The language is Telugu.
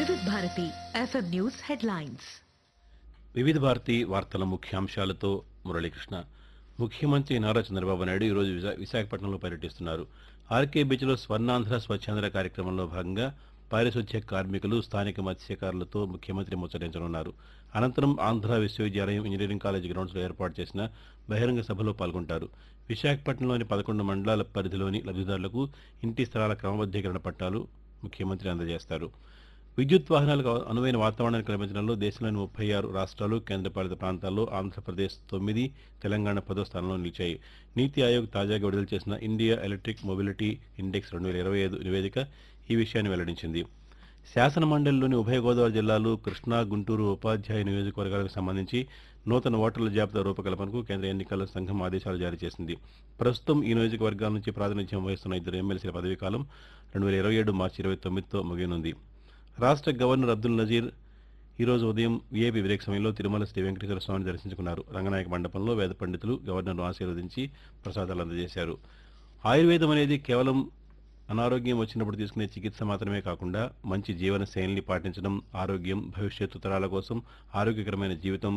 వివిధ భారతి ఎఫ్ఎం న్యూస్ హెడ్లైన్స్ వివిధ భారతి వార్తల ముఖ్యాంశాలతో మురళీకృష్ణ ముఖ్యమంత్రి నారా చంద్రబాబు నాయుడు ఈరోజు విశా- విశాఖపట్నంలో పర్యటిస్తున్నారు ఆర్కే బీచ్లో స్వర్ణాంధ్ర స్వచ్ఛాంధ్ర కార్యక్రమంలో భాగంగా పారిశుధ్య కార్మికులు స్థానిక మత్స్యకారులతో ముఖ్యమంత్రి ముచ్చటించనున్నారు అనంతరం ఆంధ్ర విశ్వవిద్యాలయం ఇంజనీరింగ్ కాలేజ్ గ్రౌండ్స్లో ఏర్పాటు చేసిన బహిరంగ సభలో పాల్గొంటారు విశాఖపట్నంలోని పదకొండు మండలాల పరిధిలోని లబ్ధిదారులకు ఇంటి స్థలాల క్రమబద్దీకరణ పట్టాలు ముఖ్యమంత్రి అందజేస్తారు విద్యుత్ వాహనాలకు అనువైన వాతావరణాన్ని కల్పించడంలో దేశంలోని ముప్పై ఆరు రాష్ట్రాలు కేంద్రపాలిత ప్రాంతాల్లో ఆంధ్రప్రదేశ్ తొమ్మిది తెలంగాణ పదో స్థానంలో నిలిచాయి నీతి ఆయోగ్ తాజాగా విడుదల చేసిన ఇండియా ఎలక్ట్రిక్ మొబిలిటీ ఇండెక్స్ రెండు వేల ఇరవై ఐదు నివేదిక ఈ విషయాన్ని వెల్లడించింది శాసన మండలిలోని ఉభయ గోదావరి జిల్లాలు కృష్ణా గుంటూరు ఉపాధ్యాయ నియోజకవర్గాలకు సంబంధించి నూతన ఓటర్ల జాబితా రూపకల్పనకు కేంద్ర ఎన్నికల సంఘం ఆదేశాలు జారీ చేసింది ప్రస్తుతం ఈ నియోజకవర్గాల నుంచి ప్రాతినిధ్యం వహిస్తున్న ఇద్దరు ఎమ్మెల్సీల పదవీకాలం రెండు వేల ఇరవై ఏడు మార్చి ఇరవై తొమ్మిదితో ముగియనుంది రాష్ట్ర గవర్నర్ అబ్దుల్ నజీర్ ఈరోజు ఉదయం వీఐపీ బ్రేక్ సమయంలో తిరుమల శ్రీ వెంకటేశ్వర స్వామిని దర్శించుకున్నారు రంగనాయక మండపంలో వేద పండితులు గవర్నర్ను ఆశీర్వదించి ప్రసాదాలు అందజేశారు ఆయుర్వేదం అనేది కేవలం అనారోగ్యం వచ్చినప్పుడు తీసుకునే చికిత్స మాత్రమే కాకుండా మంచి జీవన శైలిని పాటించడం ఆరోగ్యం భవిష్యత్తు తరాల కోసం ఆరోగ్యకరమైన జీవితం